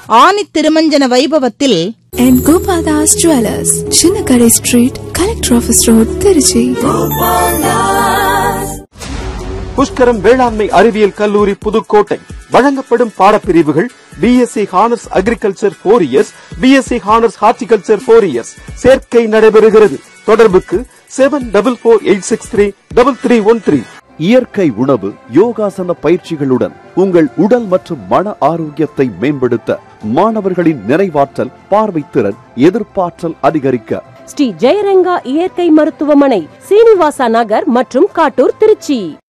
ஆனி திருமஞ்சன வைபவத்தில் and Gopaldas Jewelers, Chinnakare Street, Collector Office Road, Tiruchi. Pushkaram வேளாண்மை அறிவியல் கல்லூரி புதுக்கோட்டை வழங்கப்படும் பாடப்பிரிவுகள் BSc honours agriculture four years BSc honours horticulture four years சேர்க்கை நடைபெறுகிறது தொடர்புக்கு seven double four eight six three double three one three இயற்கை உணவு யோகாசன பயிற்சிகளுடன் உங்கள் உடல் மற்றும் மன ஆரோக்கியத்தை மேம்படுத்த மாணவர்களின் நிறைவாற்றல் பார்வைத்திறன் எதிர்ப்பாற்றல் அதிகரிக்க ஸ்ரீ ஜெயரங்கா இயற்கை மருத்துவமனை சீனிவாசா நகர் மற்றும் காட்டூர் திருச்சி